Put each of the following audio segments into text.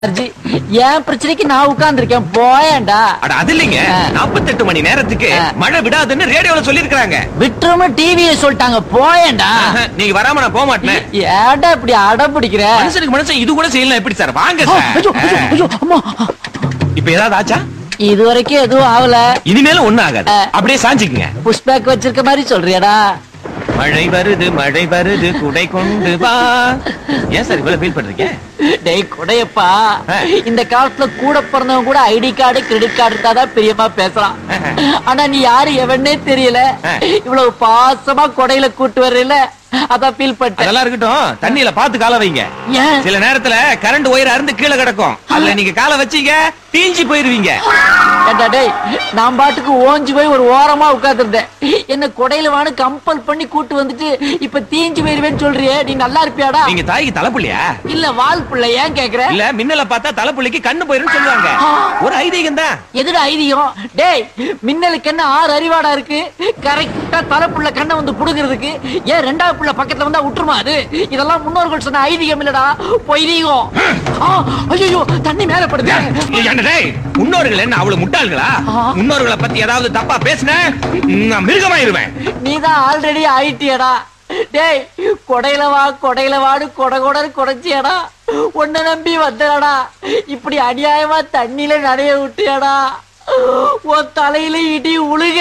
Urge, என் பிரச்சனைக்கு நான் உட்கார்ந்திருக்கேன் போயேன்டா அட அது இல்லைங்க ஆ. 48 மணி நேரத்துக்கு ஆ. மழை விடாதுன்னு ரேடியோல சொல்லிருக்காங்க விட்டுரும டிவியை சொல்லிட்டாங்க போயேன்டா நீங்க வராம நான் போக மாட்டேன் ஏன்டா இப்படி அடம் பிடிக்கிற மனுஷனுக்கு மனுஷன் இது கூட செய்யலாம் எப்படி சார் வாங்க ஆ, சார் ஐயோ, ஐயோ, ஐயோ, அம்மா. இப்ப ஏதாவது ஆச்சா இது வரைக்கும் எதுவும் ஆகல இனிமேலும் ஒண்ணும் ஆகாது ஆ. அப்படியே சாஞ்சிக்குங்க புஷ்பேக் வச்சிருக்க மாதிரி சொல்றியாடா மழை வருது மழை வருது குடை கொண்டு வா ஏன் சார் இவ்வளவு ஃபீல் பண்றீங்க டேய் குடையப்பா ஆ. இந்த காலத்துல கூட பிறந்தவங்க கூட ஐடி கார்டு கிரெடிட் கார்டு இருந்தாதான் பிரியமா பேசலாம் ஆனா நீ யாரு எவனே தெரியல ஆ. இவ்வளவு பாசமா கொடையில கூட்டு வர்றல அதான் ஃபீல் பண்ணிட்டேன் அதெல்லாம் இருக்கட்டும் தண்ணியில பாத்து கால வைங்க ஏன் சில நேரத்துல கரண்ட் ஒயர் அருந்து கீழே கிடக்கும் அதுல நீங்க காலை வச்சீங்க தீஞ்சு போயிருவீங்க ஏண்டா டேய் நான் பாட்டுக்கு ஓஞ்சு போய் ஒரு ஓரமா உட்கார்ந்திருந்தேன் என்ன கொடையில வான்னு கம்பல் பண்ணி கூட்டு வந்துட்டு இப்ப தீஞ்சு போயிருவேன்னு சொல்றியே நீ நல்லா இருப்பியாடா நீங்க தாய்க்கு தலைப்புள்ளியா இல்ல வால் பிள்ளை ஏன் கேக்குற இல்ல மின்னல பார்த்தா தலைப்புள்ளிக்கு கண்ணு போயிருன்னு சொல்லுவாங்க ஒரு ஐதீகம் தான் எதுடா ஐதியம் டேய் மின்னலுக்கு என்ன ஆறு அறிவாடா இருக்கு கரெக்டா தலைப்புள்ள கண்ணை வந்து புடுங்கிறதுக்கு ஏன் ரெண்டாவது புள்ள பக்கத்துல வந்தா விட்டுருமா அது இதெல்லாம் முன்னோர்கள் சொன்ன ஐதீகம் இல்லடா பொய்தீகம் ஐயோ தண்ணி மேல படுது ஏன்டா டேய், முன்னோர்கள் என்ன அவ்வளவு முட்டாள்களா ஆ. முன்னோர்களை பத்தி ஏதாவது தப்பா பேசுன நான் மிருகமாயிருவேன் நீதான் ஆல்ரெடி ஆயிட்டியடா டேய் கொடையில வா கொடையில வாடு கொடை கொடன்னு கொடைச்சியடா உன்னை நம்பி வந்தடா இப்படி அநியாயமா தண்ணியில நடைய விட்டியடா உன் தலையில இடி உழுக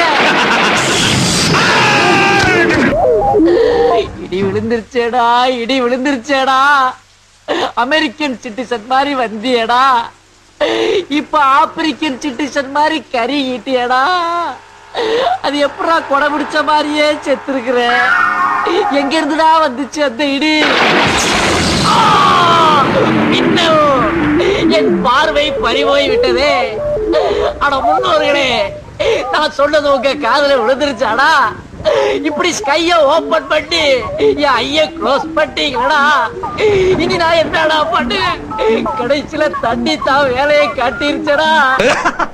இடி விழுந்துருச்சேடா இடி விழுந்துருச்சேடா அமெரிக்கன் சிட்டிசன் மாதிரி வந்தியடா இப்ப ஆப்பிரிக்கன் சிட்டிசன் மாதிரி கறி ஈட்டியடா அது எப்படா கொடை பிடிச்ச மாதிரியே செத்துருக்குற எங்க இருந்துடா வந்துச்சு அந்த இடி ஆ! மின்னல்! என் பார்வை பறிபோய் விட்டதே அட முன்னோர்களே நான் சொன்னது உங்க காதுல விழுந்துருச்சாடா இப்படி ஸ்கைய ஓபன் பண்ணி என் ஐய க்ளோஸ் பண்ணிட்டீங்களா இனி நான் என்னடா பண்ணுவேன் கடைசியில தண்ணி தான் வேலையை காட்டிருச்சடா